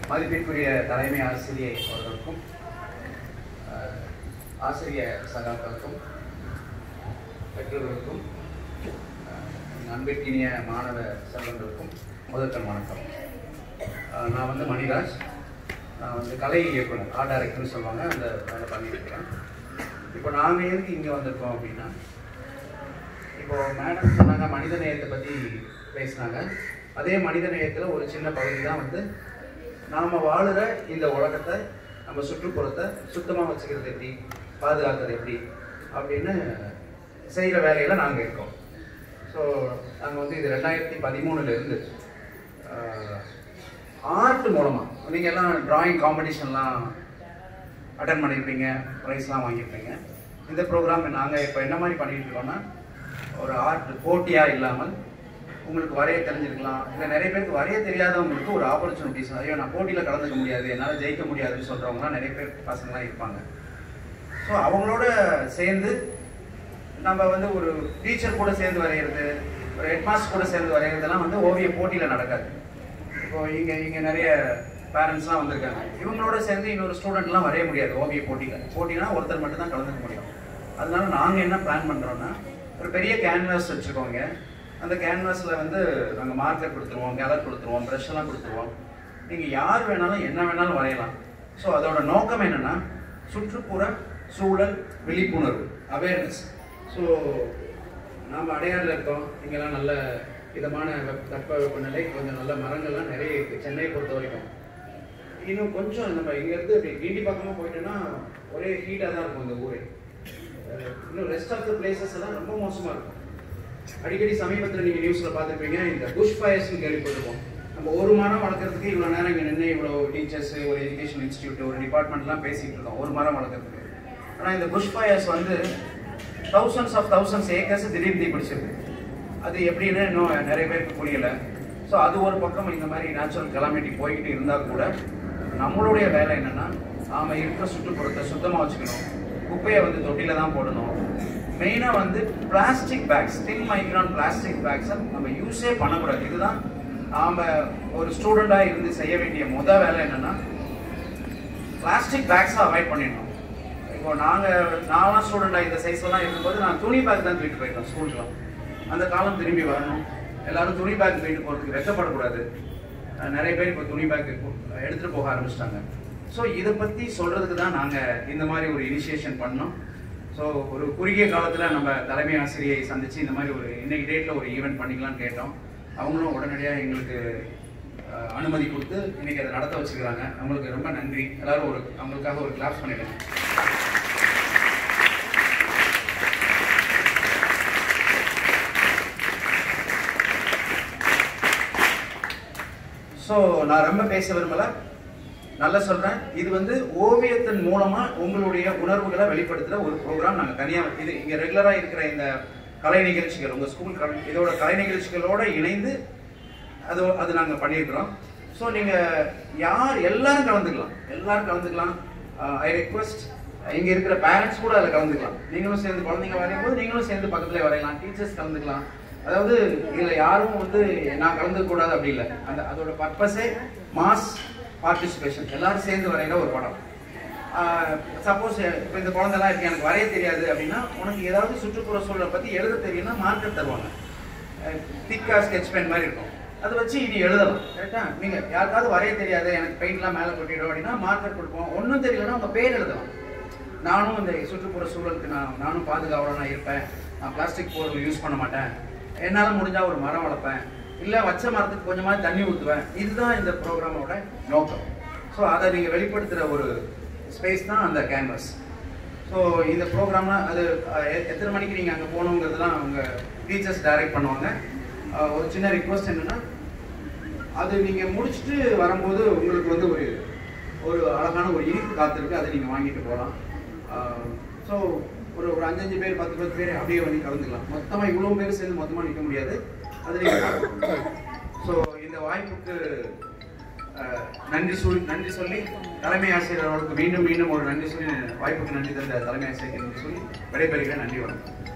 மதிப்பிற்குரிய தலைமை ஆசிரியை அவர்களுக்கும் அஹ், ஆசிரிய சகாக்களுக்கும் பெற்றோர்களுக்கும் அஹ், என் அன்பிற்கினிய மாணவ செல்வங்களுக்கும் முதற்கண் வணக்கம் அஹ், நான் வந்து மணிராஜ் நான் வந்து கலை இயக்குனர் ஆர்ட் டைரக்டர்னு சொல்லுவாங்க அந்த வேலை பண்ணிட்டு இருக்கிறேன் இப்போ நாங்கள் எதுக்கு இங்கே வந்திருக்கோம் அப்படின்னா இப்போ மேடம் சொன்னாங்க மனித நேயத்தை பற்றி பேசினாங்க அதே மனித நேயத்தில் ஒரு சின்ன பகுதி தான் வந்து நாம் வாழுற இந்த உலகத்தை நம்ம சுற்றுப்புறத்தை சுத்தமாக வச்சுக்கிறது எப்படி பாதுகாக்கிறது எப்படி அப்படின்னு செய்கிற வேலையில் நாங்கள் இருக்கோம் ஸோ நாங்கள் வந்து இது ரெண்டாயிரத்தி பதிமூணுலேருந்து ஆர்ட் மூலமாக நீங்கள் எல்லாம் டிராயிங் காம்படிஷன்லாம் அட்டன் பண்ணியிருப்பீங்க ப்ரைஸ்லாம் வாங்கியிருப்பீங்க இந்த ப்ரோக்ராம் நாங்கள் இப்போ என்ன மாதிரி பண்ணிட்டு இருக்கோம்னா ஒரு ஆர்ட் போட்டியாக இல்லாமல் உங்களுக்கு வரைய தெரிஞ்சிருக்கலாம் இல்லை நிறைய பேருக்கு வரைய தெரியாதவங்களுக்கு ஒரு ஆப்பர்ச்சுனிட்டிஸ் ஐயோ நான் போட்டியில் கலந்துக்க முடியாது என்னால் ஜெயிக்க முடியாதுன்னு சொல்கிறவங்களாம் நிறைய பேர் பசங்களாம் இருப்பாங்க ஸோ அவங்களோட சேர்ந்து நம்ம வந்து ஒரு டீச்சர் கூட சேர்ந்து வரைகிறது ஒரு ஹெட்மாஸ்டர் கூட சேர்ந்து வரைகிறதுலாம் வந்து ஓவிய போட்டியில் நடக்காது இப்போ இங்கே இங்கே நிறைய பேரண்ட்ஸ்லாம் வந்திருக்காங்க இவங்களோட சேர்ந்து இன்னொரு ஸ்டூடெண்ட்லாம் வரைய முடியாது ஓவிய போட்டியில் போட்டினா ஒருத்தர் மட்டும் தான் கலந்துக்க முடியும் அதனால நாங்கள் என்ன பிளான் பண்ணுறோன்னா ஒரு பெரிய கேன்வாஸ் வச்சுருக்கோங்க அந்த கேன்வாஸில் வந்து நாங்கள் மார்க்கர் கொடுத்துருவோம் கலர் கொடுத்துருவோம் ப்ரஷ் எல்லாம் கொடுத்துருவோம் நீங்கள் யார் வேணாலும் என்ன வேணாலும் வரையலாம் ஸோ அதோட நோக்கம் என்னென்னா சுற்றுப்புற சூழல் விழிப்புணர்வு அவேர்னஸ் ஸோ நாம் அடையாறில் இருக்கோம் இங்கெல்லாம் நல்ல இதமான வெப்ப தட்ப வெப்பநிலை கொஞ்சம் நல்ல மரங்கள்லாம் நிறைய இருக்குது சென்னையை பொறுத்த வரைக்கும் இன்னும் கொஞ்சம் நம்ம இங்கேருந்து இப்படி கிண்டி பக்கமாக போயிட்டோன்னா ஒரே ஹீட்டாக தான் இருக்கும் இந்த ஊரே அஹ் இன்னும் ரெஸ்ட் ஆஃப் த பிளேசஸ் எல்லாம் ரொம்ப மோசமாக இருக்கும் அடிக்கடி சமீபத்தில் நீங்கள் நியூஸில் பார்த்துருப்பீங்க இந்த புஷ் ஃபயர்ஸ்னு கேள்விப்பட்டிருப்போம் நம்ம ஒரு மரம் வளர்க்குறதுக்கு இவ்வளோ நேரம் இங்கே நின்று இவ்வளோ டீச்சர்ஸ் ஒரு எஜுகேஷன் இன்ஸ்டியூட் ஒரு டிபார்ட்மெண்ட்லாம் பேசிகிட்டு இருக்கோம் ஒரு மரம் வளர்க்குறதுக்கு ஆனால் இந்த புஷ் ஃபயர்ஸ் வந்து தௌசண்ட்ஸ் ஆஃப் தௌசண்ட்ஸ் ஏக்கர்ஸ் திடீர்னு தீ பிடிச்சிருக்கு அது எப்படின்னு இன்னும் நிறைய பேருக்கு புரியல ஸோ அது ஒரு பக்கம் இந்த மாதிரி நேச்சுரல் கலாமிட்டி போய்கிட்டு இருந்தால் கூட நம்மளுடைய வேலை என்னன்னா நாம இருக்கிற சுற்றுப்புறத்தை சுத்தமாக வச்சுக்கணும் குப்பையை வந்து தொட்டில தான் போடணும் மெயினாக வந்து plastic bags thin micron plastic பேக்ஸை நம்ம யூஸே பண்ணக்கூடாது இதுதான் நாம் ஒரு ஸ்டூடெண்ட்டாக இருந்து செய்ய வேண்டிய முத வேலை என்னன்னா பிளாஸ்டிக் பேக்ஸை அவாய்ட் பண்ணிடணும் இப்போ நாங்கள் நான்லாம் ஸ்டூடெண்டாக இந்த சைஸ்லாம் இருக்கும்போது நான் துணி பேக் தான் தூக்கிட்டு போயிட்டோம் ஸ்கூலுக்குலாம் அந்த காலம் திரும்பி வரணும் எல்லாரும் துணி பேக் தூக்கிட்டு போகிறதுக்கு வெக்கப்படக்கூடாது அஹ் நிறைய பேர் இப்போ துணி பேக் எடுத்துகிட்டு போக ஆரம்பிச்சிட்டாங்க ஸோ இதை பற்றி சொல்கிறதுக்கு தான் நாங்கள் இந்த மாதிரி ஒரு இனிஷியேஷன் பண்ணோம் ஸோ ஒரு குறுகிய காலத்தில் நம்ம தலைமை ஆசிரியை சந்தித்து இந்த மாதிரி ஒரு இன்னைக்கு டேட்டில் ஒரு ஈவெண்ட் பண்ணிக்கலாம்னு கேட்டோம் அவங்களும் உடனடியாக எங்களுக்கு அஹ், அனுமதி கொடுத்து இன்னைக்கு அதை நடத்த வச்சுக்கிறாங்க அவங்களுக்கு ரொம்ப நன்றி எல்லாரும் ஒரு அவங்களுக்காக ஒரு கிளாஸ் பண்ணிடுங்க ஸோ நான் ரொம்ப பேச விரும்பல நல்லா சொல்றேன் இது வந்து ஓவியத்தின் மூலமா உங்களுடைய உணர்வுகளை வெளிப்படுத்துற ஒரு ப்ரோக்ராம் நாங்க தனியா இது இங்க ரெகுலரா இருக்கிற இந்த கலை நிகழ்ச்சிகள் உங்க ஸ்கூல் கலை இதோட கலை நிகழ்ச்சிகளோட இணைந்து அது அது நாங்க பண்ணியிருக்கிறோம் ஸோ நீங்க யார் எல்லாரும் கலந்துக்கலாம் எல்லாரும் கலந்துக்கலாம் ஐ ரெக்வஸ்ட் இங்க இருக்கிற பேரண்ட்ஸ் கூட அதில் கலந்துக்கலாம் நீங்களும் சேர்ந்து குழந்தைங்க வரையும் போது நீங்களும் சேர்ந்து பக்கத்துல வரையலாம் டீச்சர்ஸ் கலந்துக்கலாம் அதாவது இதுல யாரும் வந்து நான் கலந்துக்க கூடாது அப்படி இல்லை அந்த அதோட பர்பஸே மாஸ் பார்ட்டிசிபேஷன் எல்லாரும் சேர்ந்து வரைகிற ஒரு படம் சப்போஸ் இப்போ இந்த குழந்தைலாம் இருக்கு எனக்கு வரைய தெரியாது அப்படின்னா உனக்கு ஏதாவது சுற்றுப்புற சூழலை பத்தி எழுத தெரியும்னா மார்க்கர் தருவாங்க திக்கா ஸ்கெட்ச் பென் மாதிரி இருக்கும் அதை வச்சு நீ எழுதலாம் கரெக்டா நீங்க யாருக்காவது வரைய தெரியாது எனக்கு பெயிண்ட்லாம் மேலே கொட்டிடும் அப்படின்னா மார்க்கர் கொடுப்போம் ஒன்றும் தெரியலன்னா உங்க பேர் எழுதலாம் நானும் இந்த சுற்றுப்புற சூழலுக்கு நான் நானும் பாதுகாவலனா இருப்பேன் நான் பிளாஸ்டிக் பொருள் யூஸ் பண்ண மாட்டேன் என்னால் முடிஞ்சா ஒரு மரம் வளர்ப்பேன் இல்லை வச்ச மரத்துக்கு கொஞ்சமாக தண்ணி ஊற்றுவேன் இதுதான் இந்த ப்ரோக்ராமோட நோக்கம் ஸோ அதை நீங்கள் வெளிப்படுத்துகிற ஒரு ஸ்பேஸ் தான் அந்த கேன்வஸ் ஸோ இந்த ப்ரோக்ராம்லாம் அது அஹ், எ- எத்தனை மணிக்கு நீங்கள் அங்கே போகணுங்கிறதுலாம் அவங்க டீச்சர்ஸ் டைரக்ட் பண்ணுவாங்க அஹ், ஒரு சின்ன ரிக்வஸ்ட் என்னென்னா அது நீங்கள் முடிச்சுட்டு வரும்போது உங்களுக்கு வந்து ஒரு ஒரு அழகான ஒரு இனிப்பு காத்திருக்கு அதை நீங்கள் வாங்கிட்டு போகலாம் ஸோ ஒரு ஒரு அஞ்சஞ்சு பேர் பத்து பத்து பேர் அப்படியே வந்து கலந்துக்கலாம் மொத்தமாக இவ்வளோ பேர் சேர்ந்து மொத்தமாக நிற்க முடியாது அது நீங்கள் ஸோ இந்த வாய்ப்புக்கு அஹ், நன்றி சொல்லி நன்றி சொல்லி தலைமை ஆசிரியர் அவர்களுக்கு மீண்டும் மீண்டும் ஒரு நன்றி சொல்லி வாய்ப்புக்கு நன்றி தந்த தலைமை ஆசிரியருக்கு நன்றி சொல்லி விடைபெறுகிறேன் நன்றி வணக்கம்